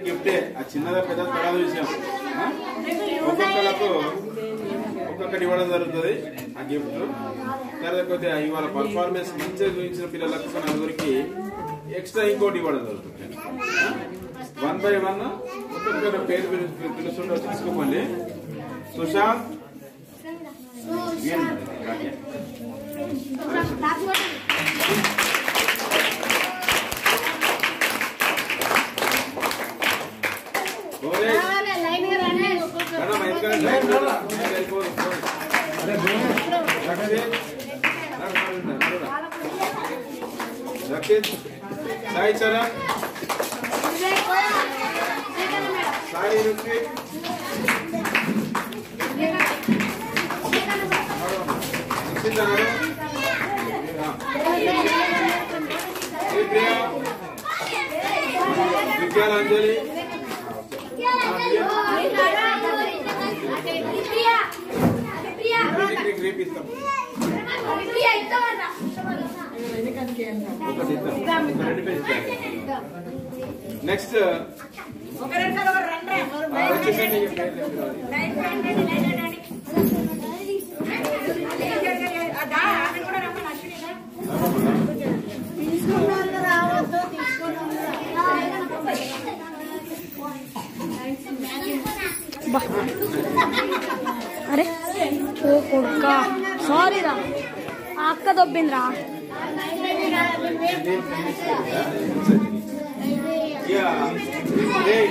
గిఫ్టే ఆ చిన్నదా పెద్ద తరాదు విషయం ఆ? ఒక్కొక్కలకు ఒక్కొక్కటి ఇవ్వడం జరుగుతుంది ఆ గిఫ్ట్ తర్వాత కొద్దిగా ఇవాళ పర్ఫార్మెన్స్ మంచిగా చూపించిన పిల్లలకు నలుగురికి ఎక్స్ట్రా ఇంకోటి ఇవ్వడం జరుగుతుంది వన్ బై వన్ ఒక్కొక్కరి పేరు పిలు- పిలుస్తుంటే తీసుకోమని సుశాంత్ వీణ్ రాకే. గోరేష్. మేడం, ఎందుకంటే లైన్ లో రా. లైన్ అయిపోదు. రక్షిత్. రక్షిత్ సాయి చరణ్ సాయి రుత్విక్ రక్షిత్ అన్నారు శ్రీప్రియ విద్యాలాంజలి డిగ్రీ గ్రేప్ ఇస్తాం ఒకటి ఇద్దాం ఒక రెండు పేజ్ ఇద్దాం నెక్స్ట్ వచ్చేసండి ఇక పేర్లు చెప్పిన వాళ్ళు. అరే ఓ కొడుక సారీ రా ఆ అక్క దొబ్బిందిరా ఇక ఏయ్,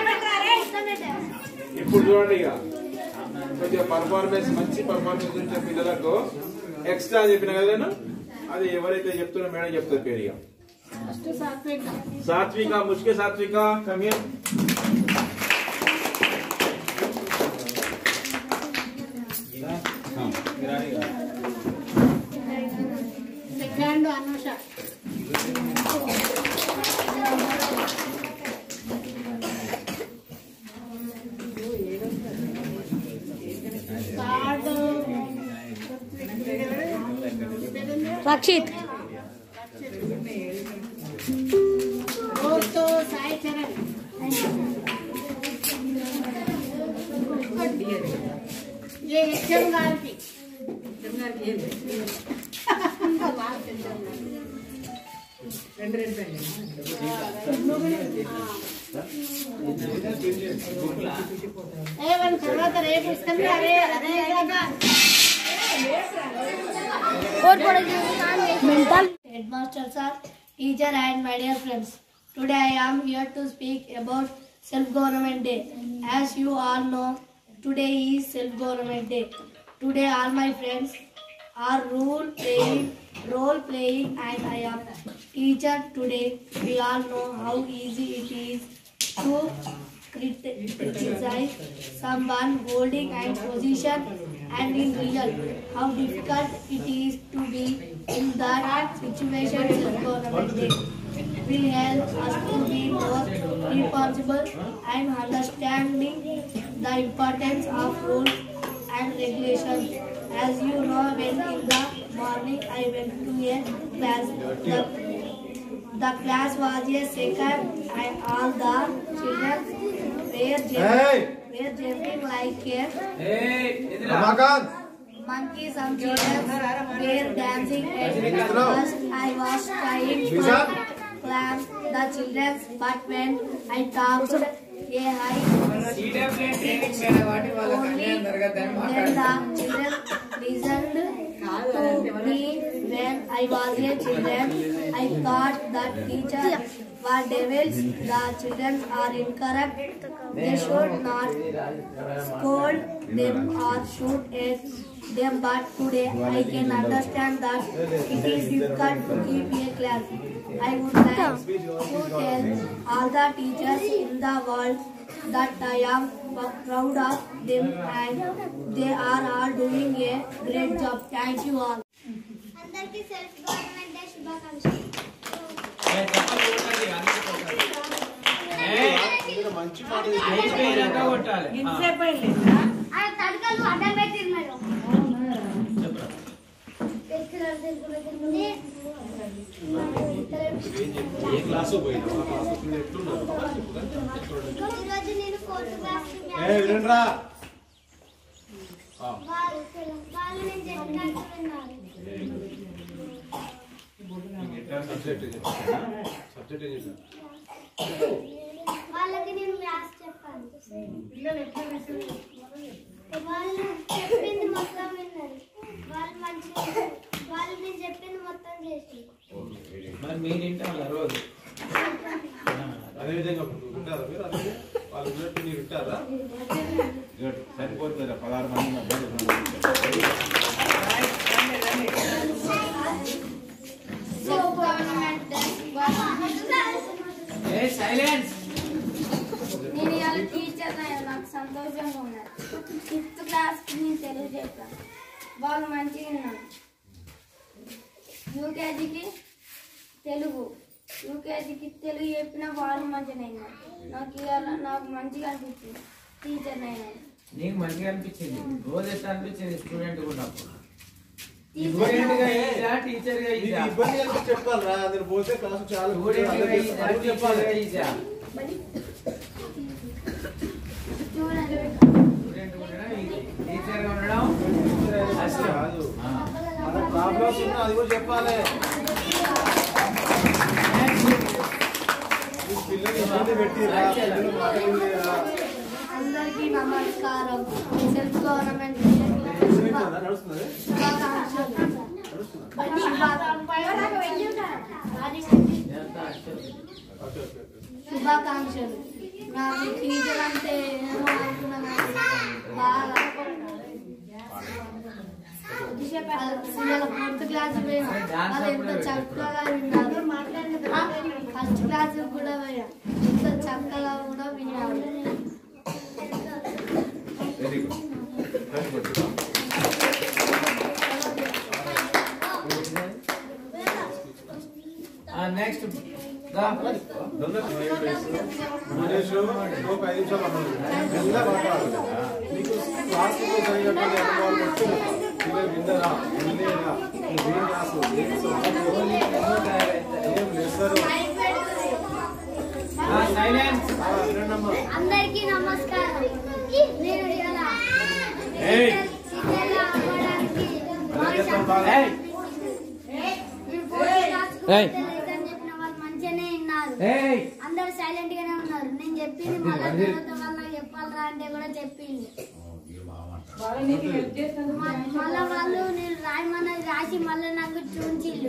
ఇప్పుడు చూడండి ఇక కొద్దిగా పర్ఫార్మెన్స్ మంచి పర్ఫార్మెన్స్ ఉంచిన పిల్లలకు ఎక్స్ట్రా చెప్పిన కదా నేను అది ఎవరైతే చెప్తున్నా మేడం చెప్తారు పేరు ఇక సాత్విక ముష్కే సాత్విక కమియర్ second Anusha third Rakshit fourth Sai Charan ये एक्शन गारपी ఏమని తర్వాత రేపు ఇస్తాం అరే అదే और पड़ेगी mental Headmaster sir, teacher and my dear friends. Today I am here to speak about self-government day. As you all know, today is self-government day. Today all my friends are role playing, role playing and I am teacher today. We all know how easy it is to crit- criticize someone holding and position and in real how difficult it is to be in that situation self-government day will help us to be more responsible and understanding the importance of rules and regulations. As you know, when in the morning I went to a class, the, the class was a second and all the children were jumping, were jumping like a monkeys and children were dancing at first I was trying to clap the children but when I talked a high only then the children listened to me when I was a children I thought that teachers were devils the children are incorrect they should not scold them or shoot at them but today I can understand that it is difficult to keep a class. I would like to tell all the teachers in the world that I am proud of them and they are all doing a great job. Thank you all. అందరికీ self government day శుభాకాంక్షలు ఆ తడకలు అడ్డం పెట్టిరు madam పెరికిరాలు తెలుగులో ఏ class పోయినా ఆ class ఎట్లున్నారు వినండిరా వాళ్ళు వాళ్ళు నేను చెప్పినట్టు విన్నారు సబ్జెక్ట్ సబ్జెక్ట్ వాళ్ళకి నేను మ్యాథ్స్ చెప్పాను వాళ్ళు చెప్పింది మొత్తం విన్నారు వాళ్ళు మంచిగా ఉన్నారు. వాళ్ళు నేను చెప్పింది మొత్తం చేసి మరి మీరు వింటారా రోజు అదేవిధంగా వింటారా మీరు అదే వాళ్ళు విన్నట్టు మీరు వింటారా సరిపోతుంది పదహారు మంది ఏ సైలెన్స్ నేను ఇవాళ టీచర్ నాకు సంతోషంగా ఉన్నారు ఫిఫ్త్ క్లాస్ నేను తెలుగు చెప్పాను వాళ్ళు మంచిగా ఉన్నారు యూకేజీకి తెలుగు యూకేజీకి తెలుగు చెప్పిన వాళ్ళు మంచిగా ఉన్నారు నాకు ఇవాళ నాకు మంచిగా అనిపించింది టీచర్ అయినా నీకు మంచిగా అనిపించింది రోజు ఎట్లా అనిపించింది స్టూడెంట్ ఉన్నప్పుడు స్టూడెంట్ గా ఈజా టీచర్ గా నీకు ఈజా ఇబ్బంది కలిపి చెప్పాలరా అందరు పోతే క్లాస్ చాలా స్టూడెంట్ గా అందరికీ ఈజా చదువు టీచర్ చెప్పాలి గా ఈజా చూడండి స్టూడెంట్ ఉండడం టీచర్ గా ఉండడం కష్టం. కాదు ఆ. మన ప్రాబ్లమ్స్ ఉన్నా అది కూడా చెప్పాలి ఈ పిల్లలు ఇబ్బంది పెట్టిరా పిల్లలు మాట్లాడలేరా అందరికీ నమస్కారం సెల్ఫ్ గవర్నమెంట్ నడుస్తుంది శుభాకాంక్షలు ఇదంతా అక్షరం. ఓకే ఓకే ఓకే శుభాకాంక్షలు నాకు టీచర్ అంటే ఏమో అనుకున్నా కానీ బాగా ఇవాళ ఫోర్త్ క్లాస్ పోయినా వాళ్ళు ఎంత చక్కగా విన్నారు ఫస్ట్ క్లాస్ కూడా పోయా ఎంత చక్కగా కూడా విన్నారు వెరీ గుడ్ వెరీ గుడ్ ఆ నెక్స్ట్ దా మనీష్ ఒక ఐదు నిమిషాలు అన్నాడు మెల్లగా మాట్లాడు నీకు క్లాస్ జరిగినటువంటి అనుభవాలు వచ్చింది పిల్లలు విన్నరా వినలేదా నువ్వేం రాసు ఏం చదువు, ఏం లెసరు సైలెన్స్ వినండమ్మా అందరికీ నమస్కారం నేను ఇలా ఏయ్. టీచర్గా అవ్వడానికి మాకు చెప్తాం చాలా బాగా. నేను ఫోర్త్ క్లాస్కి ఏయ్. పోతే లేదని చెప్పిన వాళ్ళు మంచిగానే విన్నారు ఏయ్ అందరు సైలెంట్ గానే ఉన్నారు నేను చెప్పింది మళ్ళీ తర్వాత వాళ్ళకి చెప్పాలరా అంటే కూడా చెప్పింది మళ్ళా వాళ్ళు నేను రాయమన్నది రాసి మళ్ళీ నాకు చూంచిల్లు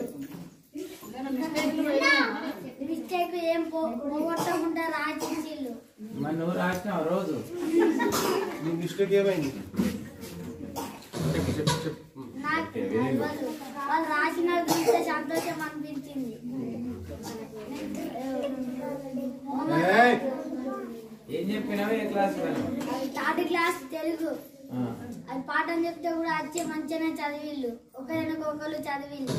మిస్టేక్ ఏం పో- పోగొట్టకుండా రాసించిల్లు మరి నువ్వు రాసినావు రోజు నీ మిస్టేక్ ఏమైంది చెప్పు చెప్పు చెప్పు నాకు తెలియదు. వాళ్ళు రాసిన చూస్తే సంతోషం అనిపించింది ఏయ్. ఏం చెప్పినావు ఏ క్లాస్ అది థర్డ్ క్లాస్ తెలుగు అది పాఠం చెప్తే కూడా వచ్చి మంచిగానే చదివిళ్ళు ఒకరినొక ఒకరు చదివిళ్ళు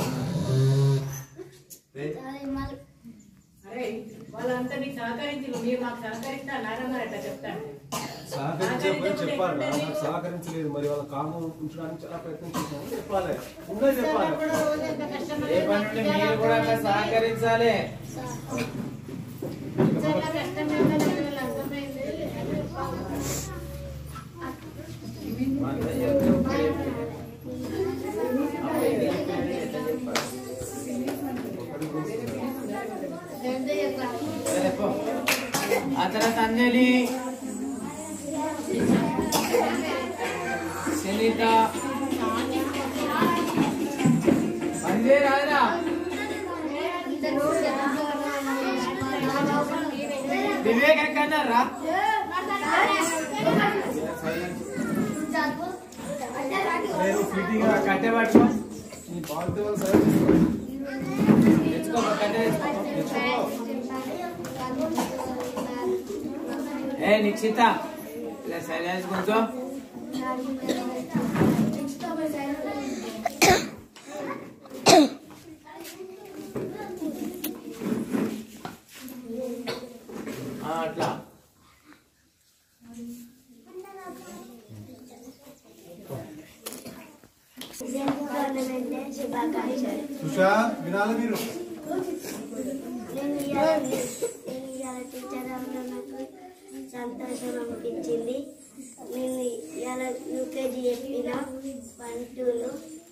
అది మళ్ళీ అరే వాళ్ళంతా నీకు సహకరించు మీరు మాకు సహకరిస్తా నారమ్మ అట్లా చెప్తాను సహకరించకపోయి చెప్పాలి రా. నాకు సహకరించలేదు మరి వాళ్ళ కామం ఉంచడానికి చాలా ప్రయత్నం చేశాను చెప్పాలి ఉన్నది చెప్పాలి ఏ పని ఉంటే మీరు కూడా అట్లా సహకరించాలి అంతా చెప్తే ఒకటే చెప్తే. సరే పో. ఆ తర్వాత అంజలి సునీత అంజే రాదురా వివేక్ ఎక్కడన్నారా నేను ఫిట్టింగ్ కట్టె పట్టుకో నీ బాధ్యత వాళ్ళు సహాయం చేసుకో. తెచ్చుకో కట్టె తెచ్చుకో ఏ నిక్షిత ఇలా సైలెన్స్ కొంచెం ఆ, అట్లా శుభాకాంక్షలు సుషా వినాలి మీరు నేను ఇవాళ నేను ఇవాళ టీచర్ అవ్వడం నాకు చాలా సంతోషం అనిపించింది నేను ఇలా యూకేజీ చెప్పిన వన్ టూలు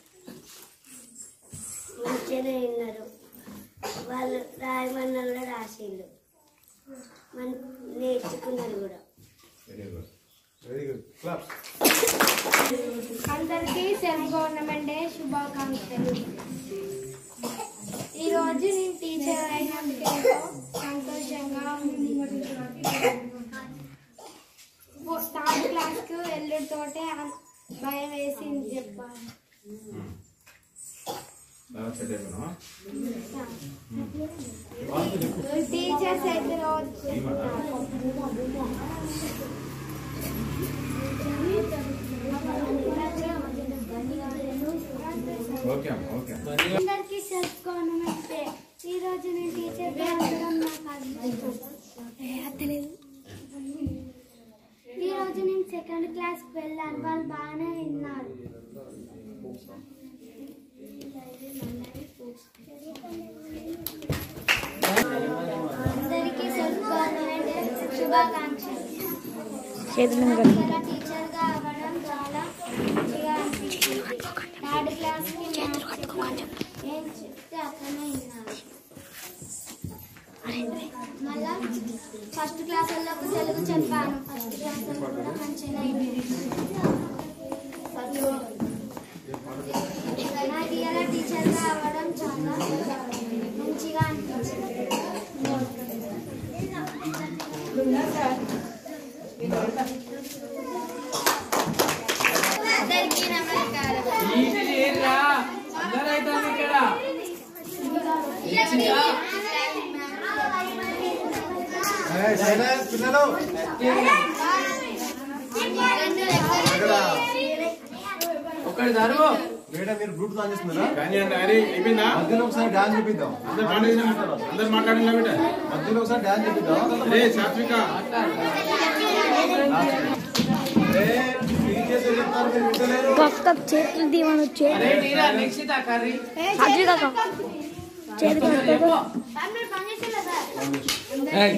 మంచిగానే విన్నారు వాళ్ళు రాయమన్న కూడా రాసిండు మన నేర్చుకున్నారు కూడా very good very good claps అందరికీ సెల్ఫ్ గవర్నమెంట్ డే శుభాకాంక్షలు ఈరోజు నేను టీచర్ అయినందుకు ఎంతో సంతోషంగా ఉంది థర్డ్ క్లాస్కు వెళ్ళుతోటే భయం వేసింది చెప్పాలి టీచర్స్ అయితే రోజు ఓకే అమ్మ ఓకే అందరికీ సెల్ఫ్ గవర్నమెంట్ డే ఈ రోజు నేను టీచర్ అవ్వడం నాకు అదృష్టం. ఈ రోజు నేను సెకండ్ క్లాస్ వెళ్ళాను వాళ్ళు బాగానే విన్నారు అందరికీ సెల్ఫ్ గవర్నమెంట్ డే శుభాకాంక్షలు టీచర్గా అవ్వడం చాలా మంచిగా అనిపించింది థర్డ్ క్లాస్కి ఏం చెప్తే అతనే విన్నారు మళ్ళా ఫస్ట్ క్లాస్ వాళ్ళకు తెలుగు చెప్పాను ఫస్ట్ క్లాస్ వాళ్ళు కూడా మంచిగా నాకు ఇలా టీచర్గా అవ్వడం చాలా మంచిగా అనిపించింది అందరికీ నమస్కారం ఈటిది ఏంరా అందరైతే ఇక్కడ ఇచ్చిందా? పిల్లలు ఒకటి జరుగు మేడం మీరు బ్లూటూత్ ఆన్ చేస్తున్నారా కానీ అంటే అరే అయిపోయిందా మధ్యలో ఒకసారి డాన్స్ చూపిద్దాం అందరు మాట్లాడిన అందరు మాట్లాడినా బిడ్డ మధ్యలో ఒకసారి డాన్స్ చూపిద్దాం రే సాత్విక ఏ, టీచర్స్ ఏం చెప్తారు మీరు వింటలేరు చేతులు దీవనొచ్చే అరే నీరా నిక్షిత కర్రీ చేతులు చెప్పు ఏయ్,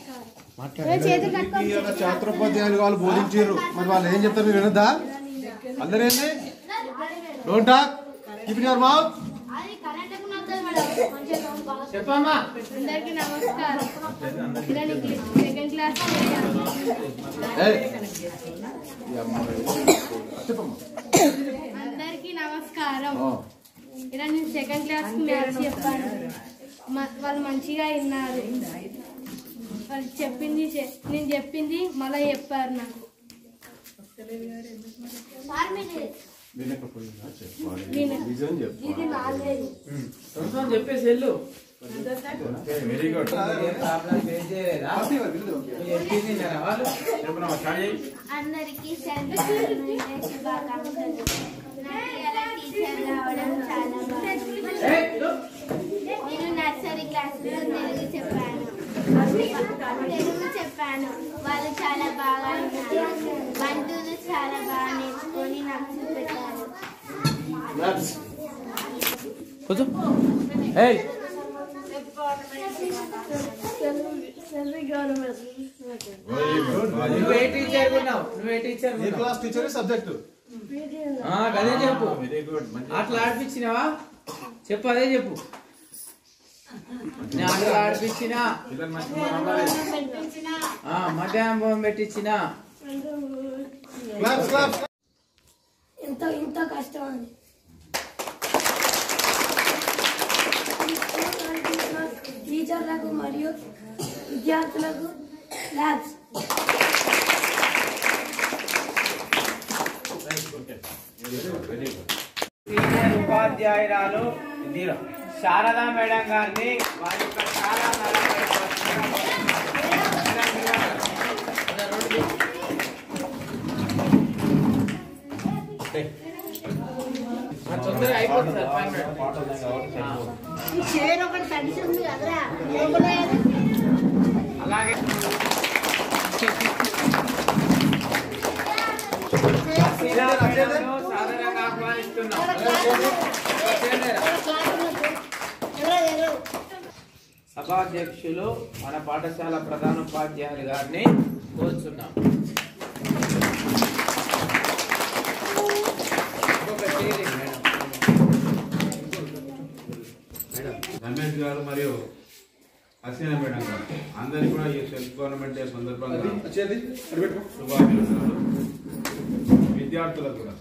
ఈ యొక్క ఛాత్రోపాధ్యాయులు వాళ్ళు బోధించారు మరి వాళ్ళు ఏం చెప్తారు మీరు వినొద్దా అందరేంది don't talk keep your mouth చెప్పమ్మా అందరికీ నమస్కారం ఇలా నీకు సెకండ్ క్లాస్ చెప్పమ్మా అందరికీ నమస్కారం ఆ. ఇలా నేను సెకండ్ క్లాస్ మ్యాథ్స్ చెప్పాను మ- వాళ్ళు మంచిగా విన్నారు వాళ్ళు చెప్పింది చె- నేను చెప్పింది మళ్ళీ చెప్పారు నాకు వినకపోయినా చెప్పాలి విన- నిజం చెప్పాలి ఇది నాలుగైదు కొంచెం చెప్పేసి వెళ్ళు వెరీ గుడ్ ఏం ప్రాబ్లం ఫేస్ చేయలేదా నువ్వు చెప్పింది విన్నారా వాళ్ళు చెప్పిన స్టార్ట్ చేయి అందరికీ సెల్ఫ్ గవర్నమెంట్ శుభాకాంక్షలు నాకు ఇలా టీచర్ రావడం చాలా బాగుంది ఏయ్, ఇదో. నేను నర్సరీ క్లాస్లో తెలుగు చెప్పాను తెలుగు చెప్పాను వాళ్ళు చాలా బాగా విన్నారు బంధువులు చాలా బాగా నేర్చుకొని నాకు చూపెట్టారు కూర్చో ఏయ్ వెరీ గుడ్ నువ్వు ఏ టీచర్ ఉన్నావు నువ్వు ఏ టీచర్ ఏ క్లాస్ టీచర్ సబ్జెక్ట్ అదే చెప్పు వెరీ గుడ్ మంచి అట్లా ఆడిపించినావా చెప్పు అదే చెప్పు నేను అట్లా ఆడిపించినా పిల్లలు మంచిగా ఉండాలి ఆ, మధ్యాహ్నం భోజనం పెట్టించినా క్లాప్స్ క్లాప్స్ ఎంత ఇంత కష్టం అని టీచర్లకు మరియు విద్యార్థులకు ల్యాబ్స్ వెరీ గుడ్ టీచర్ ఉపాధ్యాయురాలు ఇందిరా శారదా మేడం గారిని వారి యొక్క చాలా నలభై తొందరగా అయిపోతుంది సార్ ఫైవ్ మినిట్స్. అలాగే శిలా మేడంను సాధారణంగా ఆహ్వానిస్తున్నాం సభాధ్యక్షులు మన పాఠశాల ప్రధానోపాధ్యాయులు గారిని కోరుచున్నాం ఇంకొక చేయండి మేడం మేడం రమేష్ గారు మరియు హసీనా మేడం గారు అందరికీ కూడా ఈ సెల్ఫ్ గవర్నమెంట్ డే సందర్భంగా వచ్చేది అటు పెట్టుకో శుభాకాంక్షలు విద్యార్థులకు కూడా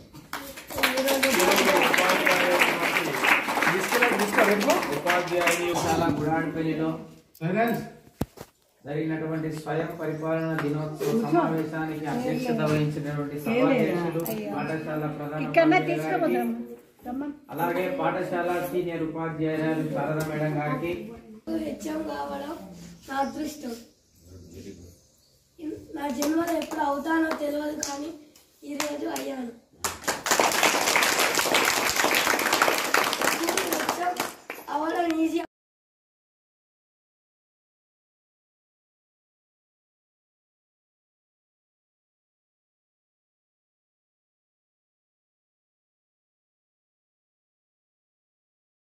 ఉపాధ్యాయుని చాలా గుడాడిపల్లిలో సైలెన్స్ జరిగినటువంటి స్వయం పరిపాలన దినోత్సవ సమావేశానికి అధ్యక్షత వహించినటువంటి సభాధ్యక్షులు పాఠశాల ప్రధాన గారికి, అలాగే పాఠశాల సీనియర్ ఉపాధ్యాయురాలు శారద మేడం గారికి హెచ్ఎం కావడం నా అదృష్టం నా జన్మలో ఎప్పుడు అవుతానో తెలియదు కానీ ఈరోజు అయ్యాను